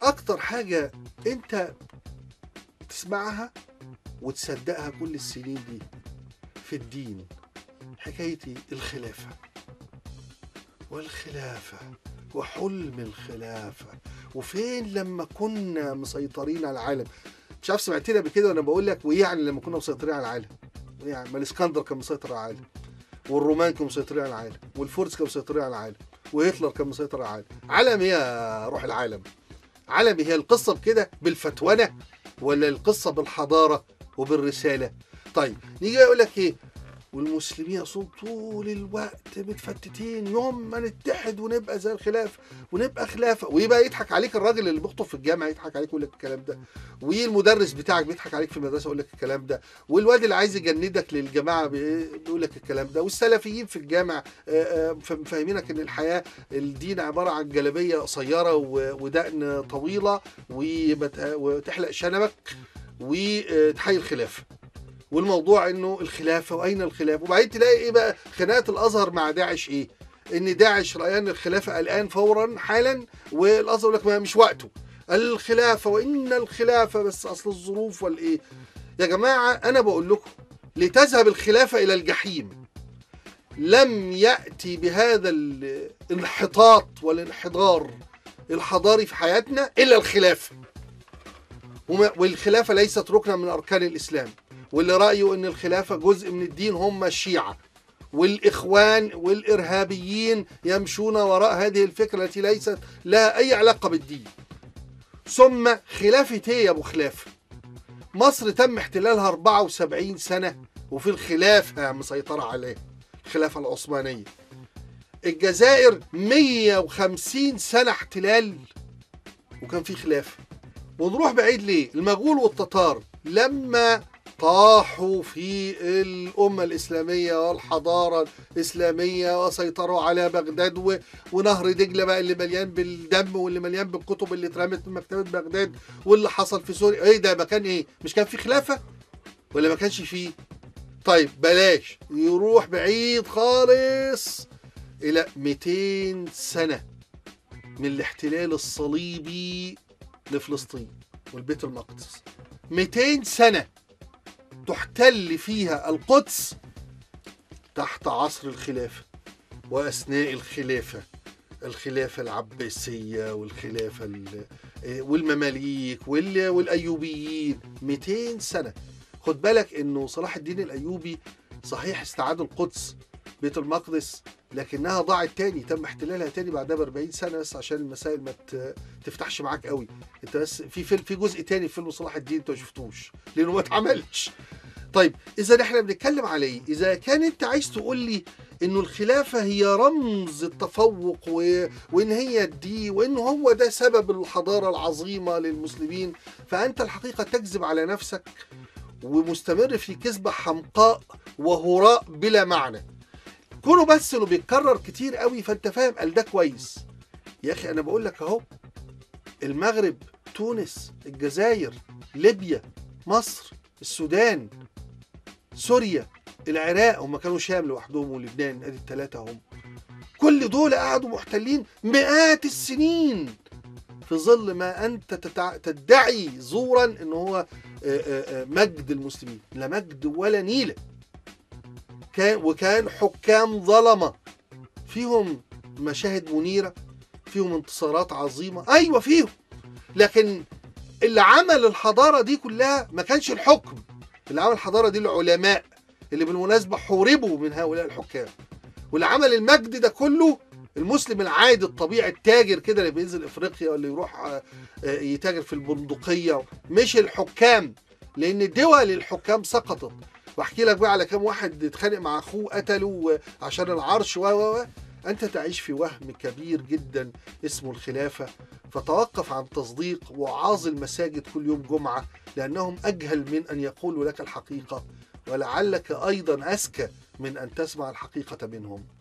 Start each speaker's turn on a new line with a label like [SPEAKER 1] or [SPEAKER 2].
[SPEAKER 1] اكتر حاجه انت تسمعها وتصدقها كل السنين دي في الدين حكايه الخلافه والخلافه وحلم الخلافه وفين لما كنا مسيطرين على العالم مش عارف سمعتني قبل كده وانا بقول لك وايه يعني لما كنا مسيطرين على العالم يعني ما الاسكندر كان مسيطر على العالم والرومان كانوا مسيطرين على العالم والفرس كانوا مسيطرين على العالم وهتلر كان مسيطر على العالم عالم ايه يا روح العالم عالم إيه؟ هي القصه بكده بالفتونه ولا القصه بالحضاره وبالرساله طيب نيجي يقول لك ايه والمسلمين اصلا طول الوقت متفتتين يوم ما نتحد ونبقى زي الخلافه ونبقى خلافه ويبقى يضحك عليك الراجل اللي بيخطب في الجامعه يضحك عليك ويقول لك الكلام ده والمدرس بتاعك بيضحك عليك في المدرسه يقول لك الكلام ده والواد اللي عايز يجندك للجماعه بي- بيقول لك الكلام ده والسلفيين في الجامع آه، آه، مفهمينك ان الحياه الدين عباره عن جلابيه قصيره و- ودقن طويله ومت- وتحلق شنبك وتحيي الخلافه والموضوع انه الخلافه واين الخلافه وبعدين تلاقي ايه بقى خناقه الازهر مع داعش ايه ان داعش رأيان الخلافه الان فورا حالا والازهر يقول لك ما مش وقته الخلافه وان الخلافه بس اصل الظروف والايه يا جماعه انا بقول لكم لتذهب الخلافه الى الجحيم لم ياتي بهذا ال- الانحطاط والانحدار الحضاري في حياتنا الا الخلافه وما- والخلافه ليست ركنا من اركان الاسلام واللي رايه ان الخلافه جزء من الدين هم الشيعه والاخوان والارهابيين يمشون وراء هذه الفكره التي ليست لها اي علاقه بالدين ثم خلافه ايه يا ابو خلافه مصر تم احتلالها 74 سنه وفي الخلافه مسيطره عليها الخلافه العثمانيه الجزائر 150 سنه احتلال وكان في خلافه ونروح بعيد ليه المغول والتتار لما طاحوا في الأمة الإسلامية والحضارة الإسلامية وسيطروا على بغداد و... ونهر دجلة بقى اللي مليان بالدم واللي مليان بالكتب اللي اترمت من مكتبة بغداد واللي حصل في سوريا ايه ده مكان ايه مش كان في خلافة ولا ما كانش فيه طيب بلاش يروح بعيد خالص إلى 200 سنة من الاحتلال الصليبي لفلسطين والبيت المقدس 200 سنة تحتل فيها القدس تحت عصر الخلافة وأثناء الخلافة الخلافة العباسية والخلافة ال- والمماليك وال- والأيوبيين 200 سنة خد بالك إنه صلاح الدين الأيوبي صحيح استعاد القدس بيت المقدس لكنها ضاعت تاني تم احتلالها تاني بعدها ب 40 سنه بس عشان المسائل ما ت- تفتحش معاك قوي انت بس في فيلم في جزء تاني في فيلم صلاح الدين انت ما شفتوش لانه ما اتعملش طيب اذا احنا بنتكلم على ايه اذا كان انت عايز تقول لي انه الخلافه هي رمز التفوق و... وان هي دي وان هو ده سبب الحضاره العظيمه للمسلمين فانت الحقيقه تكذب على نفسك ومستمر في كذبه حمقاء وهراء بلا معنى كونه بس انه بيتكرر كتير قوي فانت فاهم قال ده كويس يا اخي انا بقول لك اهو المغرب تونس الجزائر ليبيا مصر السودان سوريا العراق هم كانوا شام لوحدهم ولبنان ادي الثلاثه هم كل دول قعدوا محتلين مئات السنين في ظل ما انت تتع... تدعي زورا ان هو آه، آه، آه، مجد المسلمين لا مجد ولا نيله كان وكان حكام ظلمه فيهم مشاهد منيره فيهم انتصارات عظيمه ايوه فيهم لكن اللي عمل الحضاره دي كلها ما كانش الحكم اللي عمل الحضاره دي العلماء اللي بالمناسبه حوربوا من هؤلاء الحكام واللي عمل المجد ده كله المسلم العادي الطبيعي التاجر كده اللي بينزل افريقيا ولا يروح آه، آه، يتاجر في البندقيه مش الحكام لان دول الحكام سقطت واحكي لك بقى على كام واحد اتخانق مع اخوه قتله عشان العرش و و و انت تعيش في وهم كبير جدا اسمه الخلافه فتوقف عن تصديق وعاظ المساجد كل يوم جمعه لانهم اجهل من ان يقولوا لك الحقيقه ولعلك ايضا اذكى من ان تسمع الحقيقه منهم